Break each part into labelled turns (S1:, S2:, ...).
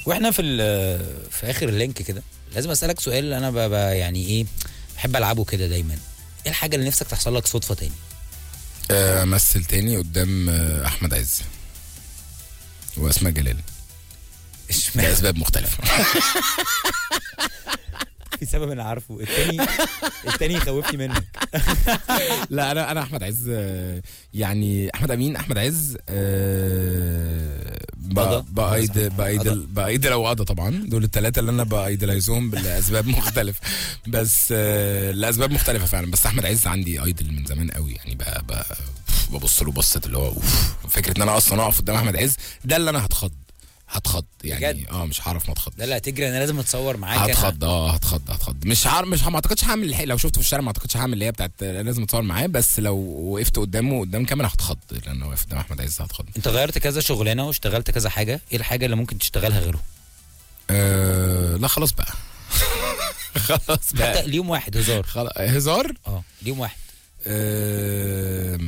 S1: واحنا في ال- في اخر اللينك كده لازم اسالك سؤال انا ب- ب- يعني ايه بحب العبه كده دايما ايه الحاجه اللي نفسك تحصل لك صدفه تاني
S2: آه، مثل تاني قدام آه، احمد عز واسماء جلال
S1: اشمعنى
S2: لاسباب مختلفه
S1: في سبب انا عارفه التاني التاني يخوفني منك
S2: لا انا انا احمد عز آه، يعني احمد امين احمد عز آه، ب-
S1: قضا.
S2: بايد
S1: قضا.
S2: بايدل بايدل او قضا طبعا دول الثلاثه اللي انا بايدلايزهم لاسباب مختلفه بس آه، لاسباب مختلفه فعلا بس احمد عز عندي ايدل من زمان قوي يعني ب- ب- ببص له بصه اللي هو اوف فكره ان انا اصلا اقف قدام احمد عز ده اللي انا هتخض هتخض يعني
S1: بجد؟
S2: اه مش هعرف ما اتخض
S1: لا لا هتجري انا لازم اتصور معاك أنا.
S2: هتخض اه هتخض هتخض مش عارف مش ما اعتقدش هعمل الحق لو شفته في الشارع ما اعتقدش هعمل اللي هي بتاعت لازم اتصور معاه بس لو وقفت قدامه قدام كاميرا هتخض لان واقف قدام احمد عز هتخض
S1: انت غيرت كذا شغلانه واشتغلت كذا حاجه ايه الحاجه اللي ممكن تشتغلها غيره
S2: أه لا خلاص بقى خلاص
S1: حتى
S2: بقى
S1: اليوم واحد هزار
S2: خلاص هزار
S1: اه اليوم واحد
S2: أه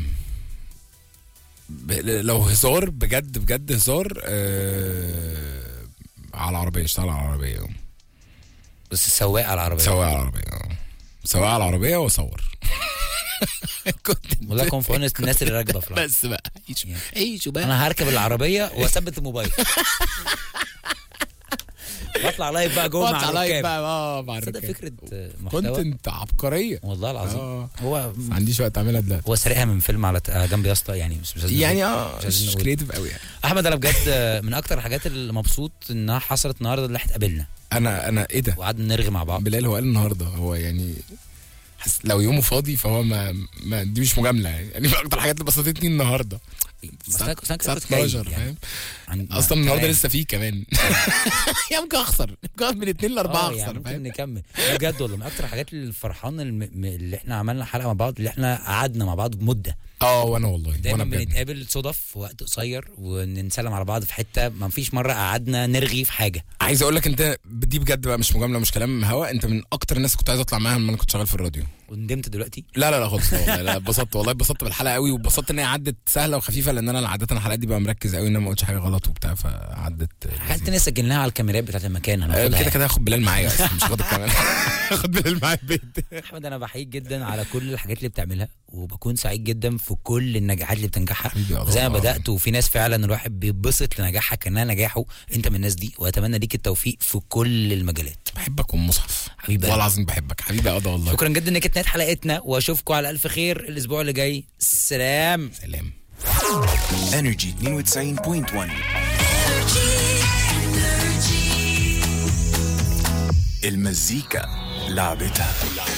S2: ب- لو هزار بجد بجد هزار أه على العربيه اشتغل على العربيه
S1: بس السواق على العربيه
S2: سواق على العربيه اه سواق على العربيه واصور كنت
S1: والله كون في اونست الناس اللي راكبه في العربية.
S2: بس بقى عيشوا
S1: يعني.
S2: عيشوا بقى
S1: انا هركب العربيه واثبت الموبايل واطلع لايف بقى جوه مع
S2: وقت عليا
S1: الركاب
S2: بقى اه مع
S1: تصدق
S2: الركاب.
S1: فكره آه،
S2: كنت
S1: محتوى
S2: انت عبقريه
S1: والله العظيم
S2: اه
S1: هو
S2: ما عنديش وقت اعملها دلوقتي
S1: هو سارقها من فيلم على آه، جنب يا اسطى يعني مش مش عايزين
S2: يعني
S1: نقول.
S2: اه
S1: مش عايزين
S2: مش
S1: نقول.
S2: كريتيف قوي يعني
S1: احمد انا بجد آه، من اكتر الحاجات اللي مبسوط انها حصلت النهارده اللي احنا اتقابلنا
S2: انا انا ايه ده
S1: وقعدنا نرغي مع بعض
S2: بلال هو قال النهارده هو يعني حس لو يومه فاضي فهو ما, ما دي مش مجامله يعني يعني من اكتر الحاجات اللي بسطتني النهارده
S1: بس أنا- بس أنا كنت
S2: الساعه
S1: جاي
S2: 12
S1: يعني.
S2: فاهم
S1: عن-
S2: اصلا النهارده
S1: كمان.
S2: لسه فيه كمان يا ممكن اخسر ممكن من اثنين لاربعه
S1: اه يعني
S2: اخسر
S1: ممكن
S2: فاهم
S1: نكمل لا بجد والله من اكتر الحاجات اللي الفرحان الم... م- اللي احنا عملنا حلقه مع بعض اللي احنا قعدنا مع بعض بمده
S2: اه وانا والله
S1: دايما
S2: وانا بجد
S1: بنتقابل صدف في وقت قصير ونسلم على بعض في حته ما فيش مره قعدنا نرغي في حاجه
S2: عايز اقول لك انت دي بجد بقى مش مجامله مش كلام هوا انت من اكتر الناس كنت عايز اطلع معاها لما انا كنت شغال في الراديو
S1: وندمت دلوقتي
S2: لا لا لا خالص والله لا اتبسطت والله اتبسطت بالحلقه قوي واتبسطت ان هي عدت سهله وخفيفه لان انا عاده الحلقات دي بقى مركز قوي ان انا ما قلتش حاجه غلط وبتاع فعدت
S1: حاجات تانية سجلناها على الكاميرات بتاعت المكان
S2: آه،
S1: هناخدها
S2: كده كده هاخد بلال معايا اصلا مش هاخد كمان هاخد بلال معايا البيت
S1: احمد انا بحييك جدا على كل الحاجات اللي بتعملها وبكون سعيد جدا في كل النجاحات اللي بتنجحها
S2: حبيبي يا
S1: وزي ما
S2: الله.
S1: بدات وفي ناس فعلا الواحد بيتبسط لنجاحها كانها نجاحه انت من الناس دي واتمنى ليك التوفيق في كل المجالات
S2: بحبك ومصحف
S1: حبيبي
S2: والله العظيم بحبك حبيبي يا قضا والله
S1: شكرا جدا انك نهايه حلقتنا واشوفكم على الف خير الاسبوع اللي جاي سلام
S2: سلام
S3: انرجي 92.1 المزيكا لعبتها